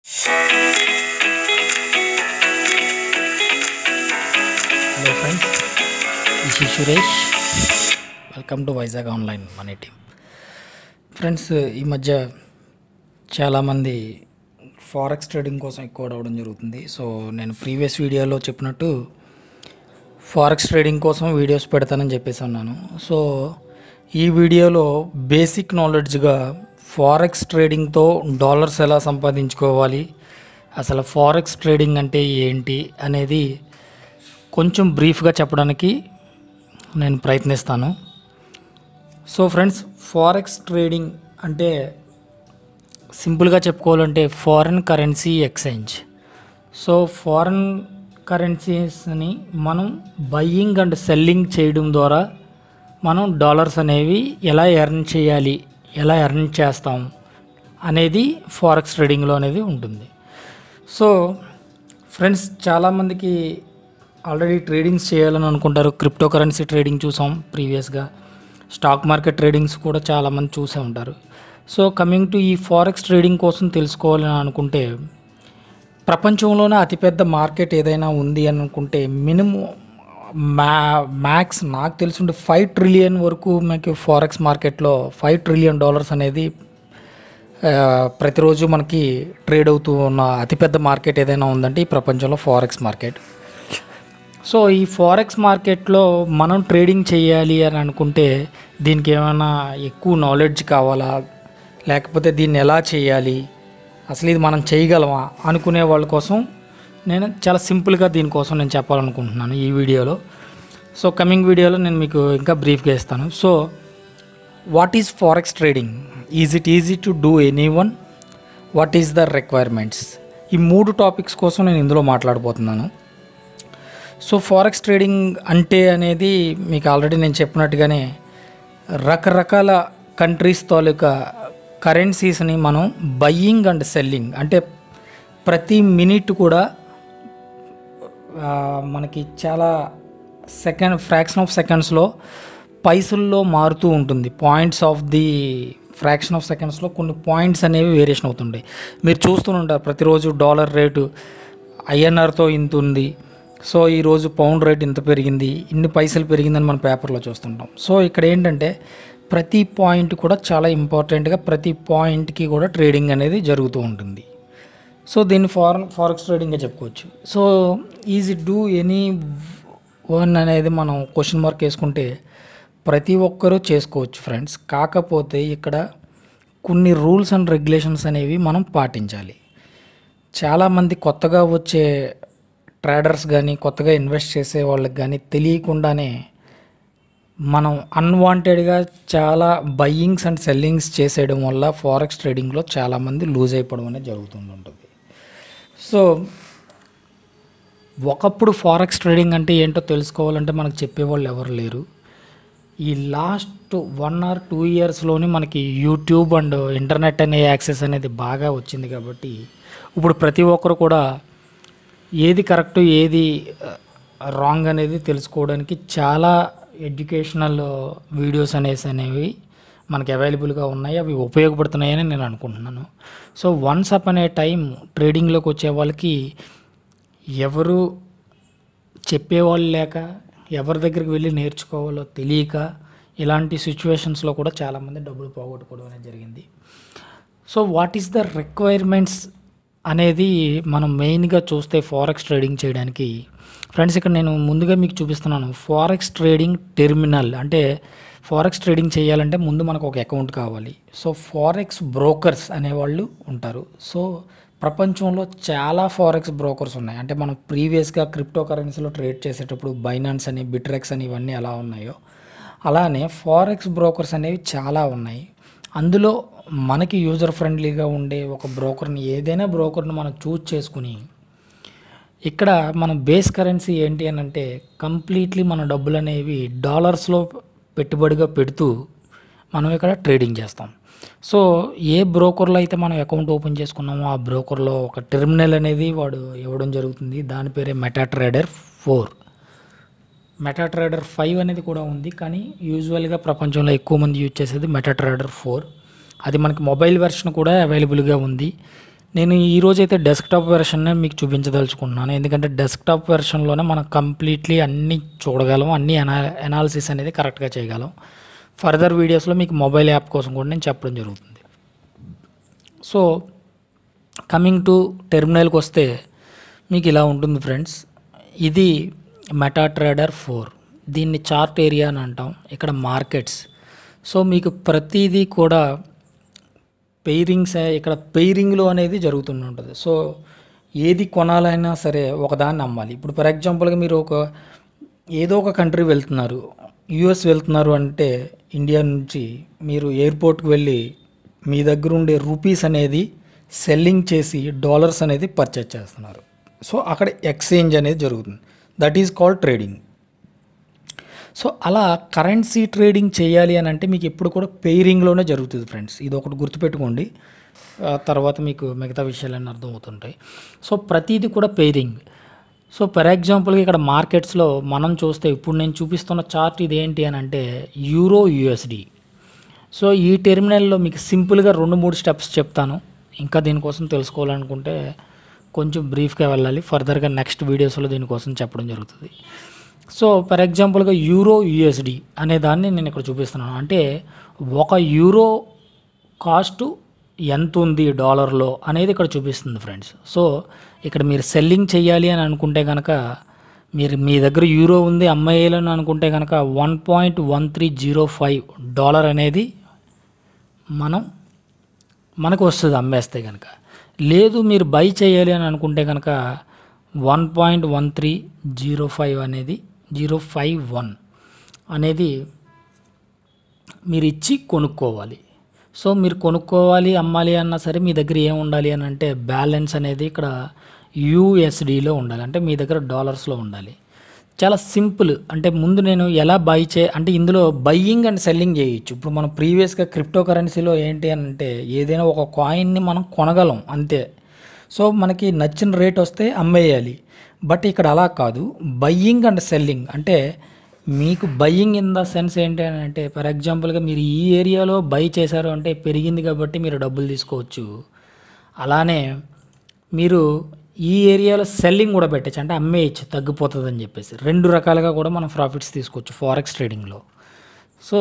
hello friends this is Suresh welcome to Vizag online money team friends ఈ మధ్య చాలామంది forex trading కోసం ఎక్కువ అవడం జరుగుతుంది సో నేను ప్రీవియస్ వీడియోలో చెప్పినట్టు ఫారెక్స్ ట్రేడింగ్ కోసం వీడియోస్ పెడతానని చెప్పేసి అన్నాను సో ఈ వీడియోలో బేసిక్ నాలెడ్జ్గా ఫారెక్స్ ట్రేడింగ్తో డాలర్స్ ఎలా సంపాదించుకోవాలి అసలు ఫారెక్స్ ట్రేడింగ్ అంటే ఏంటి అనేది కొంచెం బ్రీఫ్గా చెప్పడానికి నేను ప్రయత్నిస్తాను సో ఫ్రెండ్స్ ఫారెక్స్ ట్రేడింగ్ అంటే సింపుల్గా చెప్పుకోవాలంటే foreign currency exchange so foreign కరెన్సీస్ని మనం బయ్యింగ్ అండ్ సెల్లింగ్ చేయడం ద్వారా మనం డాలర్స్ అనేవి ఎలా ఎర్న్ చేయాలి ఎలా ఎర్న్ చేస్తాం అనేది ఫారెక్స్ ట్రేడింగ్లో అనేది ఉంటుంది సో ఫ్రెండ్స్ చాలామందికి ఆల్రెడీ ట్రేడింగ్స్ చేయాలని అనుకుంటారు క్రిప్టో కరెన్సీ ట్రేడింగ్ చూసాం ప్రీవియస్గా స్టాక్ మార్కెట్ ట్రేడింగ్స్ కూడా చాలామంది చూసే ఉంటారు సో కమింగ్ టు ఈ ఫారెక్స్ ట్రేడింగ్ కోసం తెలుసుకోవాలని అనుకుంటే ప్రపంచంలోనే అతిపెద్ద మార్కెట్ ఏదైనా ఉంది అని అనుకుంటే మినిమం మ్యా మ్యాక్స్ నాకు తెలిసి ఫైవ్ ట్రిలియన్ వరకు మనకి ఫారెక్స్ మార్కెట్లో ఫైవ్ ట్రిలియన్ డాలర్స్ అనేది ఆ, ప్రతిరోజు మనకి ట్రేడ్ అవుతూ ఉన్న అతిపెద్ద మార్కెట్ ఏదైనా ఉందంటే ఈ ప్రపంచంలో ఫారెక్స్ మార్కెట్ సో ఈ ఫారెక్స్ మార్కెట్లో మనం ట్రేడింగ్ చేయాలి అని అనుకుంటే దీనికి ఏమైనా ఎక్కువ నాలెడ్జ్ కావాలా లేకపోతే దీన్ని ఎలా చేయాలి అసలు ఇది మనం చేయగలమా అనుకునే వాళ్ళ కోసం నేను చాలా సింపుల్గా దీనికోసం నేను చెప్పాలనుకుంటున్నాను ఈ వీడియోలో సో కమింగ్ వీడియోలో నేను మీకు ఇంకా బ్రీఫ్గా ఇస్తాను so what is forex trading is it easy to do anyone what is the requirements ఈ మూడు టాపిక్స్ కోసం నేను ఇందులో మాట్లాడబోతున్నాను సో ఫారెక్స్ ట్రేడింగ్ అంటే అనేది మీకు ఆల్రెడీ నేను చెప్పినట్టుగానే రకరకాల కంట్రీస్ తాలూకా కరెన్సీస్ని మనం బయ్యింగ్ అండ్ సెల్లింగ్ అంటే ప్రతి మినిట్ కూడా ఆ, మనకి చాలా సెకండ్ ఫ్రాక్షన్ ఆఫ్ సెకండ్స్లో పైసల్లో మారుతూ ఉంటుంది points of the fraction of సెకండ్స్లో కొన్ని పాయింట్స్ అనేవి వేరియేషన్ అవుతుంటాయి మీరు చూస్తూనే ఉంటారు ప్రతిరోజు డాలర్ రేటు ఐఎన్ఆర్తో ఇంత ఉంది సో ఈరోజు పౌండ్ రేట్ ఇంత పెరిగింది ఇన్ని పైసలు పెరిగిందని మనం పేపర్లో చూస్తుంటాం సో ఇక్కడ ఏంటంటే ప్రతి పాయింట్ కూడా చాలా ఇంపార్టెంట్గా ప్రతి పాయింట్కి కూడా ట్రేడింగ్ అనేది జరుగుతూ ఉంటుంది సో దీన్ని ఫారెన్ ఫారెక్స్ ట్రేడింగ్గా చెప్పుకోవచ్చు so easy do anyone అనేది మనం క్వశ్చన్ మార్క్ వేసుకుంటే ప్రతి ఒక్కరూ చేసుకోవచ్చు ఫ్రెండ్స్ కాకపోతే ఇక్కడ కొన్ని రూల్స్ అండ్ రెగ్యులేషన్స్ అనేవి మనం పాటించాలి చాలామంది కొత్తగా వచ్చే ట్రేడర్స్ కానీ కొత్తగా ఇన్వెస్ట్ చేసే వాళ్ళకి కానీ తెలియకుండానే మనం అన్వాంటెడ్గా చాలా బయ్యింగ్స్ అండ్ సెల్లింగ్స్ చేసేయడం వల్ల ఫారెక్స్ ట్రేడింగ్లో చాలామంది లూజ్ అయిపోవడం అనేది జరుగుతుంటుంది సో ఒకప్పుడు ఫారెక్స్ ట్రేడింగ్ అంటే ఏంటో తెలుసుకోవాలంటే మనకు చెప్పేవాళ్ళు ఎవరు లేరు ఈ లాస్ట్ వన్ ఆర్ టూ ఇయర్స్లోనే మనకి యూట్యూబ్ అండ్ ఇంటర్నెట్ అనే యాక్సెస్ అనేది బాగా వచ్చింది కాబట్టి ఇప్పుడు ప్రతి ఒక్కరు కూడా ఏది కరెక్ట్ ఏది రాంగ్ అనేది తెలుసుకోవడానికి చాలా ఎడ్యుకేషనల్ వీడియోస్ అనేసి అనేవి మనకి అవైలబుల్గా ఉన్నాయి అవి ఉపయోగపడుతున్నాయని నేను అనుకుంటున్నాను సో వన్స్ అప్ అనే టైం ట్రేడింగ్లోకి వచ్చే వాళ్ళకి ఎవరు చెప్పేవాళ్ళు లేక ఎవరి దగ్గరికి వెళ్ళి నేర్చుకోవాలో తెలియక ఇలాంటి సిచ్యువేషన్స్లో కూడా చాలామంది డబ్బులు పోగొట్టుకోవడం అనేది జరిగింది so what is the requirements అనేది మనం మెయిన్గా చూస్తే ఫారెక్స్ ట్రేడింగ్ చేయడానికి ఫ్రెండ్స్ ఇక్కడ నేను ముందుగా మీకు చూపిస్తున్నాను ఫారెక్స్ ట్రేడింగ్ టెర్మినల్ అంటే ఫారెక్స్ ట్రేడింగ్ చేయాలంటే ముందు మనకు ఒక అకౌంట్ కావాలి సో ఫారెక్స్ బ్రోకర్స్ అనేవాళ్ళు ఉంటారు సో ప్రపంచంలో చాలా ఫారెక్స్ బ్రోకర్స్ ఉన్నాయి అంటే మనం ప్రీవియస్గా క్రిప్టో కరెన్సీలో ట్రేడ్ చేసేటప్పుడు బైనాన్స్ అని బిట్రెక్స్ అని ఇవన్నీ ఎలా ఉన్నాయో అలానే ఫారెక్స్ బ్రోకర్స్ అనేవి చాలా ఉన్నాయి అందులో మనకి యూజర్ ఫ్రెండ్లీగా ఉండే ఒక బ్రోకర్ని ఏదైనా బ్రోకర్ని మనం చూజ్ చేసుకుని ఇక్కడ మన బేస్ కరెన్సీ ఏంటి అని అంటే కంప్లీట్లీ మన డబ్బులు అనేవి డాలర్స్లో పెట్టుబడిగా పెడుతూ మనం ఇక్కడ ట్రేడింగ్ చేస్తాం సో ఏ బ్రోకర్లో అయితే మనం అకౌంట్ ఓపెన్ చేసుకున్నామో ఆ బ్రోకర్లో ఒక టెర్మినల్ అనేది వాడు ఇవ్వడం జరుగుతుంది దాని పేరే MetaTrader four MetaTrader five అనేది కూడా ఉంది కానీ యూజువల్గా ప్రపంచంలో ఎక్కువ మంది యూజ్ చేసేది మెటా ట్రేడర్ ఫోర్ అది మనకి మొబైల్ వెర్షన్ కూడా అవైలబుల్గా ఉంది నేను ఈరోజు అయితే డెస్క్టాప్ వెర్షన్నే మీకు చూపించదలుచుకుంటున్నాను ఎందుకంటే డెస్క్టాప్ వెర్షన్లోనే మనం కంప్లీట్లీ అన్నీ చూడగలం అన్ని అనా అనాలిసిస్ అనేది కరెక్ట్గా చేయగలం ఫర్దర్ వీడియోస్లో మీకు మొబైల్ యాప్ కోసం కూడా నేను చెప్పడం జరుగుతుంది సో కమింగ్ టు టెర్మినల్కి వస్తే మీకు ఇలా ఉంటుంది ఫ్రెండ్స్ ఇది మెటా ట్రేడర్ ఫోర్ దీన్ని చార్ట్ ఏరియా అని అంటాం ఇక్కడ మార్కెట్స్ సో మీకు ప్రతిదీ కూడా పెయిరింగ్స్ ఇక్కడ పెయిరింగ్లో అనేది జరుగుతూనే ఉంటుంది సో ఏది కొనాలైనా సరే ఒకదాన్ని అమ్మాలి ఇప్పుడు ఫర్ ఎగ్జాంపుల్గా మీరు ఒక ఏదో ఒక కంట్రీ వెళ్తున్నారు యుఎస్ వెళ్తున్నారు అంటే ఇండియా నుంచి మీరు ఎయిర్పోర్ట్కి వెళ్ళి మీ దగ్గర ఉండే రూపీస్ అనేది సెల్లింగ్ చేసి డాలర్స్ అనేది పర్చేజ్ చేస్తున్నారు సో అక్కడ ఎక్స్చేంజ్ అనేది జరుగుతుంది that is called trading so అలా కరెన్సీ ట్రేడింగ్ చేయాలి అని అంటే మీకు ఎప్పుడు కూడా పెయిరింగ్లోనే జరుగుతుంది ఫ్రెండ్స్ ఇది ఒకటి గుర్తుపెట్టుకోండి ఆ తర్వాత మీకు మిగతా విషయాలన్నీ అర్థమవుతుంటాయి సో ప్రతిదీ కూడా పెయిరింగ్ సో ఫర్ ఎగ్జాంపుల్గా ఇక్కడ మార్కెట్స్లో మనం చూస్తే ఇప్పుడు నేను చూపిస్తున్న చార్ట్ ఇది ఏంటి అని అంటే యూరో యూఎస్డి సో ఈ టెర్మినల్లో మీకు సింపుల్గా రెండు మూడు స్టెప్స్ చెప్తాను ఇంకా దీనికోసం తెలుసుకోవాలనుకుంటే కొంచెం బ్రీఫ్గా వెళ్ళాలి ఫర్దర్గా నెక్స్ట్ వీడియోస్లో దీనికోసం చెప్పడం జరుగుతుంది సో ఫర్ ఎగ్జాంపుల్గా యూరో యూఎస్డి అనే దాన్ని నేను ఇక్కడ చూపిస్తున్నాను అంటే ఒక యూరో కాస్ట్ ఎంత ఉంది డాలర్లో అనేది ఇక్కడ చూపిస్తుంది ఫ్రెండ్స్ సో ఇక్కడ మీరు సెల్లింగ్ చేయాలి అని అనుకుంటే కనుక మీరు మీ దగ్గర యూరో ఉంది అమ్మేయాలని అనుకుంటే కనుక one point one three zero five dollar అనేది మనం మనకు వస్తుంది అమ్మేస్తే కనుక లేదు మీరు బై చేయాలి అని అనుకుంటే కనుక one point one three zero five అనేది జీరో ఫైవ్ వన్ అనేది మీరు ఇచ్చి కొనుక్కోవాలి సో మీరు కొనుక్కోవాలి అమ్మాలి అన్నా సరే మీ దగ్గర ఏం ఉండాలి అని అంటే బ్యాలెన్స్ అనేది ఇక్కడ యూఎస్డిలో ఉండాలి అంటే మీ దగ్గర డాలర్స్లో ఉండాలి చాలా సింపుల్ అంటే ముందు నేను ఎలా బై చే అంటే ఇందులో బయ్యింగ్ అండ్ సెల్లింగ్ చేయొచ్చు ఇప్పుడు మనం ప్రీవియస్గా క్రిప్టో కరెన్సీలో ఏంటి అని అంటే ఏదైనా ఒక కాయిన్ని మనం కొనగలం అంతే సో మనకి నచ్చిన రేట్ వస్తే అమ్మేయాలి బట్ ఇక్కడ అలా కాదు బయ్యింగ్ అండ్ సెల్లింగ్ అంటే మీకు బయ్యింగ్ ఇన్ ద సెన్స్ ఏంటి అని అంటే ఫర్ ఎగ్జాంపుల్గా మీరు ఈ ఏరియాలో బై చేశారు అంటే పెరిగింది కాబట్టి మీరు డబ్బులు తీసుకోవచ్చు అలానే మీరు ఈ ఏరియాలో సెల్లింగ్ కూడా పెట్టచ్చు అంటే అమ్మేయచ్చు తగ్గిపోతుంది అని చెప్పేసి రెండు రకాలుగా కూడా మనం ప్రాఫిట్స్ తీసుకోవచ్చు ఫారెక్స్ ట్రేడింగ్లో సో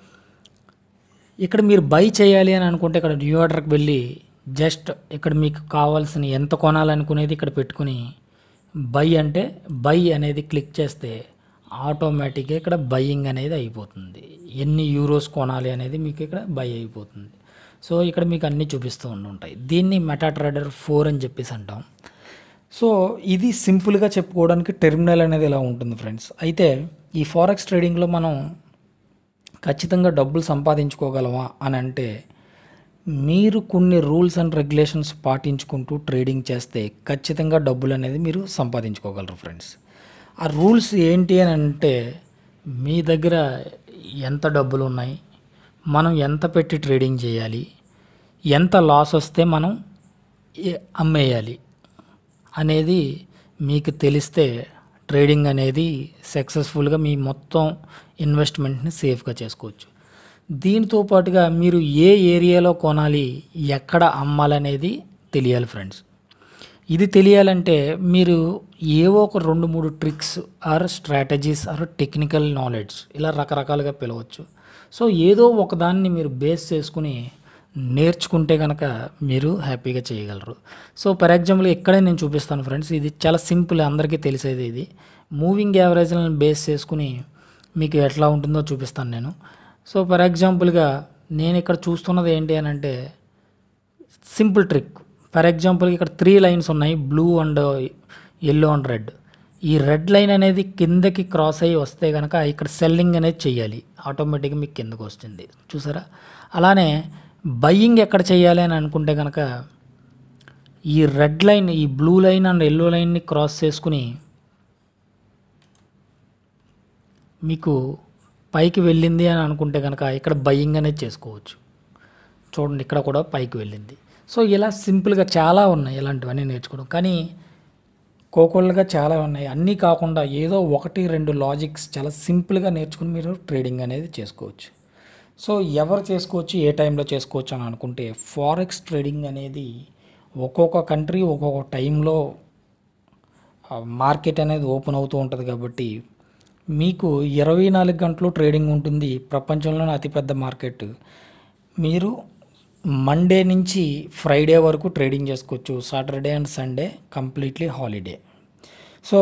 ఇక్కడ మీరు బై చేయాలి అని అనుకుంటే ఇక్కడ న్యూ ఆర్డర్కి వెళ్ళి జస్ట్ ఇక్కడ మీకు కావాల్సిన ఎంత కొనాలనుకునేది ఇక్కడ పెట్టుకుని బై అంటే బై అనేది క్లిక్ చేస్తే ఆటోమేటిక్గా ఇక్కడ బయ్యింగ్ అనేది అయిపోతుంది ఎన్ని యూరోస్ కొనాలి అనేది మీకు ఇక్కడ బై అయిపోతుంది సో ఇక్కడ మీకు అన్నీ చూపిస్తూ ఉండి ఉంటాయి దీన్ని మెటా ట్రేడర్ ఫోర్ అని చెప్పేసి అంటాం సో ఇది సింపుల్గా చెప్పుకోవడానికి టెర్మినల్ అనేది ఇలా ఉంటుంది ఫ్రెండ్స్ అయితే ఈ ఫారెక్స్ ట్రేడింగ్లో మనం ఖచ్చితంగా డబ్బులు సంపాదించుకోగలమా అని అంటే మీరు కొన్ని రూల్స్ అండ్ రెగ్యులేషన్స్ పాటించుకుంటూ ట్రేడింగ్ చేస్తే ఖచ్చితంగా డబ్బులు అనేది మీరు సంపాదించుకోగలరు ఫ్రెండ్స్ ఆ రూల్స్ ఏంటి అని అంటే మీ దగ్గర ఎంత డబ్బులు ఉన్నాయి మనం ఎంత పెట్టి ట్రేడింగ్ చేయాలి ఎంత లాస్ వస్తే మనం ఏ- అమ్మేయాలి అనేది మీకు తెలిస్తే ట్రేడింగ్ అనేది సక్సెస్ఫుల్గా మీ మొత్తం ఇన్వెస్ట్మెంట్ని సేఫ్గా చేసుకోవచ్చు దీంతో పాటుగా మీరు ఏ ఏరియాలో కొనాలి ఎక్కడ అమ్మాలనేది తెలియాలి ఫ్రెండ్స్ ఇది తెలియాలంటే మీరు ఏవో ఒక రెండు మూడు tricks or strategies or technical knowledge ఇలా రకరకాలుగా పిలవచ్చు సో ఏదో ఒకదాన్ని మీరు బేస్ చేసుకుని నేర్చుకుంటే కనుక మీరు హ్యాపీగా చేయగలరు సో ఫర్ ఎగ్జాంపుల్ ఇక్కడే నేను చూపిస్తాను ఫ్రెండ్స్ ఇది చాలా సింపుల్ అందరికీ తెలిసేది ఇది మూవింగ్ యావరేజ్లను బేస్ చేసుకుని మీకు ఎట్లా ఉంటుందో చూపిస్తాను నేను సో ఫర్ ఎగ్జాంపుల్గా నేను ఇక్కడ చూస్తున్నది ఏంటి అని అంటే సింపుల్ ట్రిక్ ఫర్ ఎగ్జాంపుల్ ఇక్కడ త్రీ లైన్స్ ఉన్నాయి blue and yellow and red ఈ రెడ్ లైన్ అనేది కిందకి క్రాస్ అయ్యి వస్తే కనుక ఇక్కడ సెల్లింగ్ అనేది చేయాలి ఆటోమేటిక్గా మీకు కిందకు వస్తుంది చూసారా అలానే బయ్యింగ్ ఎక్కడ చేయాలి అని అనుకుంటే కనుక ఈ రెడ్ లైన్ ఈ బ్లూ లైన్ అండ్ ఎల్లో లైన్ని క్రాస్ చేసుకుని మీకు పైకి వెళ్ళింది అని అనుకుంటే కనుక ఇక్కడ బయ్యింగ్ అనేది చేసుకోవచ్చు చూడండి ఇక్కడ కూడా పైకి వెళ్ళింది సో ఇలా సింపుల్గా చాలా ఉన్నాయి ఇలాంటివన్నీ నేర్చుకోవడం కానీ కోకోళ్ళగా చాలా ఉన్నాయి అన్నీ కాకుండా ఏదో ఒకటి రెండు లాజిక్స్ చాలా సింపుల్గా నేర్చుకుని మీరు ట్రేడింగ్ అనేది చేసుకోవచ్చు సో ఎవరు చేసుకోవచ్చు ఏ టైంలో చేసుకోవచ్చు అని అనుకుంటే ఫారెక్స్ ట్రేడింగ్ అనేది ఒక్కొక్క కంట్రీ ఒక్కొక్క టైంలో మార్కెట్ అనేది ఓపెన్ అవుతూ ఉంటుంది కాబట్టి మీకు ఇరవై నాలుగు గంటలు ట్రేడింగ్ ఉంటుంది ప్రపంచంలోనే అతిపెద్ద మార్కెట్ మీరు మండే నుంచి ఫ్రైడే వరకు ట్రేడింగ్ చేసుకోవచ్చు Saturday and Sunday completely holiday so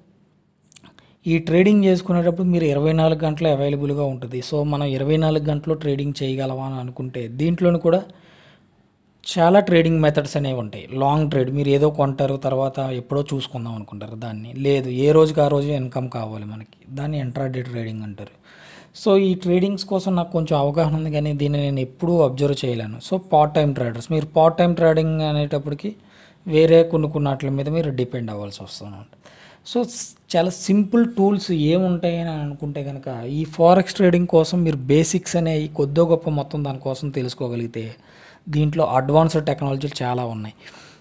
ఈ ట్రేడింగ్ చేసుకునేటప్పుడు మీరు ఇరవై నాలుగు గంటలు అవైలబుల్గా ఉంటుంది సో మనం ఇరవై నాలుగు గంటలు ట్రేడింగ్ చేయగలమా అని అనుకుంటే దీంట్లోనూ కూడా చాలా ట్రేడింగ్ మెథడ్స్ అనేవి ఉంటాయి లాంగ్ ట్రేడ్ మీరు ఏదో కొంటారు తర్వాత ఎప్పుడో చూసుకుందాం అనుకుంటారు దాన్ని లేదు ఏ రోజుకి ఆ రోజు ఇన్కమ్ కావాలి మనకి దాన్ని ఎంట్రాడే ట్రేడింగ్ అంటారు సో ఈ ట్రేడింగ్స్ కోసం నాకు కొంచెం అవగాహన ఉంది కానీ దీన్ని నేను ఎప్పుడూ అబ్జర్వ్ చేయలేను సో పార్ట్ టైం ట్రేడర్స్ మీరు పార్ట్ టైం ట్రేడింగ్ అనేటప్పటికి వేరే కొన్ని కొన్ని వాటి మీద మీరు డిపెండ్ అవ్వాల్సి వస్తుంది సో స్- చాలా సింపుల్ టూల్స్ ఏముంటాయి అని అనుకుంటే కనుక ఈ ఫారెక్స్ ట్రేడింగ్ కోసం మీరు బేసిక్స్ అనేవి కొద్దో గొప్ప మొత్తం దానికోసం తెలుసుకోగలిగితే దీంట్లో అడ్వాన్స్డ్ టెక్నాలజీలు చాలా ఉన్నాయి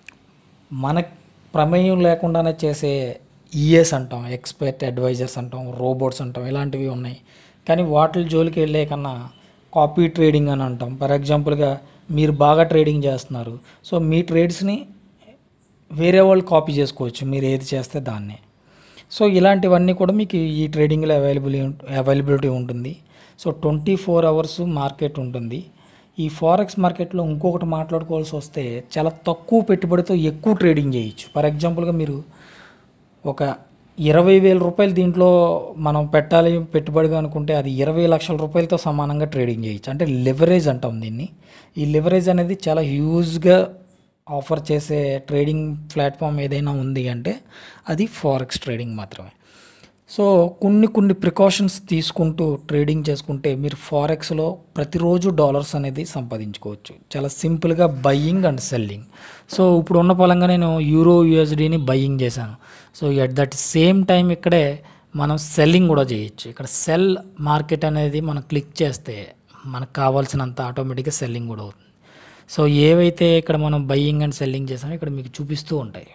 మన ప్రమేయం లేకుండానే చేసే ఈఎస్ అంటాం ఎక్స్పర్ట్ అడ్వైజర్స్ అంటాం రోబోట్స్ అంటాం ఇలాంటివి ఉన్నాయి కానీ వాటి జోలికి వెళ్ళే కన్నా కాపీ ట్రేడింగ్ అని అంటాం ఫర్ ఎగ్జాంపుల్గా మీరు బాగా ట్రేడింగ్ చేస్తున్నారు సో మీ ట్రేడ్స్ని వేరే వాళ్ళు కాపీ చేసుకోవచ్చు మీరు ఏది చేస్తే దాన్నే సో ఇలాంటివన్నీ కూడా మీకు ఈ ట్రేడింగ్లో అవైలబుల్ అవైలబిలిటీ ఉంటుంది so twenty four hours market ఉంటుంది ఈ ఫారెక్స్ మార్కెట్లో ఇంకొకటి మాట్లాడుకోవాల్సి వస్తే చాలా తక్కువ పెట్టుబడితో ఎక్కువ ట్రేడింగ్ చేయొచ్చు ఫర్ ఎగ్జాంపుల్గా మీరు ఒక ఇరవై వేల రూపాయలు దీంట్లో మనం పెట్టాలి పెట్టుబడిగా అనుకుంటే అది ఇరవై లక్షల రూపాయలతో సమానంగా ట్రేడింగ్ చేయొచ్చు అంటే లివరేజ్ అంటాం దీన్ని ఈ లివరేజ్ అనేది చాలా హ్యూజ్గా ఆఫర్ చేసే ట్రేడింగ్ ప్లాట్ఫామ్ ఏదైనా ఉంది అంటే అది ఫారెక్స్ ట్రేడింగ్ మాత్రమే సో కొన్ని కొన్ని ప్రికాషన్స్ తీసుకుంటూ ట్రేడింగ్ చేసుకుంటే మీరు ఫారెక్స్లో ప్రతిరోజు డాలర్స్ అనేది సంపాదించుకోవచ్చు చాలా సింపుల్గా బయ్యింగ్ అండ్ సెల్లింగ్ సో ఇప్పుడు ఉన్న పలంగా నేను యూరో యూఎస్డీని బయ్యింగ్ చేశాను so at that same time ఇక్కడే మనం సెల్లింగ్ కూడా చేయొచ్చు ఇక్కడ సెల్ మార్కెట్ అనేది మనం క్లిక్ చేస్తే మనకు కావాల్సినంత ఆటోమేటిక్గా సెల్లింగ్ కూడా అవుతుంది సో ఏవైతే ఇక్కడ మనం బయ్యింగ్ అండ్ సెల్లింగ్ చేసామో ఇక్కడ మీకు చూపిస్తూ ఉంటాయి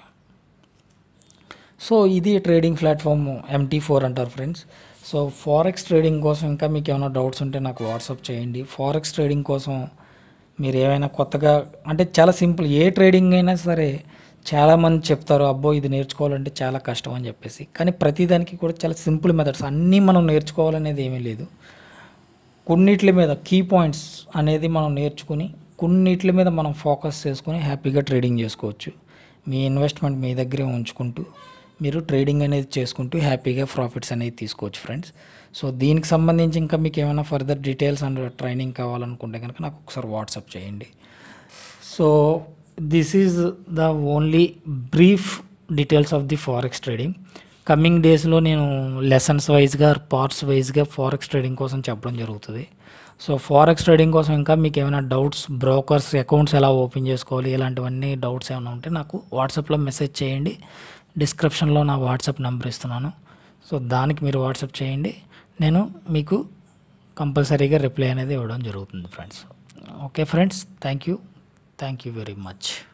సో ఇది ట్రేడింగ్ ప్లాట్ఫామ్ ఎంటీ ఫోర్ అంటారు ఫ్రెండ్స్ సో ఫారెక్స్ ట్రేడింగ్ కోసం ఇంకా మీకు ఏమైనా డౌట్స్ ఉంటే నాకు వాట్సాప్ చేయండి ఫారెక్స్ ట్రేడింగ్ కోసం మీరు ఏమైనా కొత్తగా అంటే చాలా సింపుల్ ఏ ట్రేడింగ్ అయినా సరే చాలామంది చెప్తారు అబ్బో ఇది నేర్చుకోవాలంటే చాలా కష్టం అని చెప్పేసి కానీ ప్రతిదానికి కూడా చాలా సింపుల్ మెథడ్స్ అన్నీ మనం నేర్చుకోవాలనేది ఏమీ లేదు కొన్నిట్ల మీద కీ పాయింట్స్ అనేది మనం నేర్చుకుని కొన్నిట్ల మీద మనం ఫోకస్ చేసుకుని హ్యాపీగా ట్రేడింగ్ చేసుకోవచ్చు మీ ఇన్వెస్ట్మెంట్ మీ దగ్గరే ఉంచుకుంటూ మీరు ట్రేడింగ్ అనేది చేసుకుంటూ హ్యాపీగా ప్రాఫిట్స్ అనేది తీసుకోవచ్చు ఫ్రెండ్స్ సో దీనికి సంబంధించి ఇంకా మీకు ఏమైనా ఫర్దర్ డీటెయిల్స్ అండ్ ట్రైనింగ్ కావాలనుకుంటే కనుక నాకు ఒకసారి వాట్సాప్ చేయండి so this is the only brief details of the forex trading coming డేస్లో నేను లెసన్స్ వైజ్గా పార్ట్స్ వైజ్గా ఫారెక్స్ ట్రేడింగ్ కోసం చెప్పడం జరుగుతుంది సో ఫారెక్స్ ట్రేడింగ్ కోసం ఇంకా మీకు ఏమైనా డౌట్స్ బ్రోకర్స్ అకౌంట్స్ ఎలా ఓపెన్ చేసుకోవాలి ఇలాంటివన్నీ డౌట్స్ ఏమైనా ఉంటే నాకు వాట్సాప్లో మెసేజ్ చేయండి డిస్క్రిప్షన్లో నా వాట్సాప్ నెంబర్ ఇస్తున్నాను సో దానికి మీరు వాట్సాప్ చేయండి నేను మీకు కంపల్సరీగా రిప్లై అనేది ఇవ్వడం జరుగుతుంది friends okay friends thank you thank you very much